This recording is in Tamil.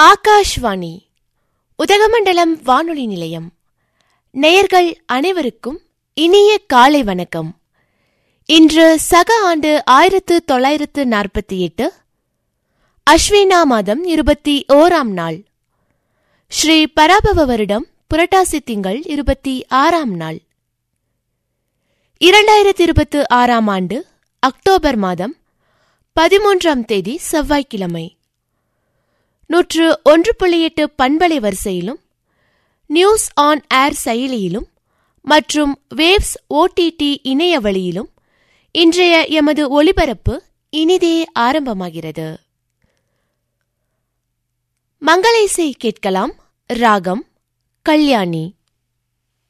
ஆகாஷ்வாணி உதகமண்டலம் வானொலி நிலையம் நேயர்கள் அனைவருக்கும் இனிய காலை வணக்கம் இன்று சக ஆண்டு ஆயிரத்து தொள்ளாயிரத்து நாற்பத்தி எட்டு அஸ்வினா மாதம் இருபத்தி ஓராம் நாள் ஸ்ரீ பராபவ வருடம் புரட்டாசி திங்கள் இருபத்தி ஆறாம் நாள் இரண்டாயிரத்தி இருபத்து ஆறாம் ஆண்டு அக்டோபர் மாதம் பதிமூன்றாம் தேதி செவ்வாய்க்கிழமை நூற்று ஒன்று புள்ளி எட்டு பண்பலை வரிசையிலும் நியூஸ் ஆன் ஏர் செயலியிலும் மற்றும் வேவ்ஸ் ஓடிடி இணைய வழியிலும் இன்றைய எமது ஒளிபரப்பு இனிதே ஆரம்பமாகிறது மங்கள இசை கேட்கலாம் ராகம் கல்யாணி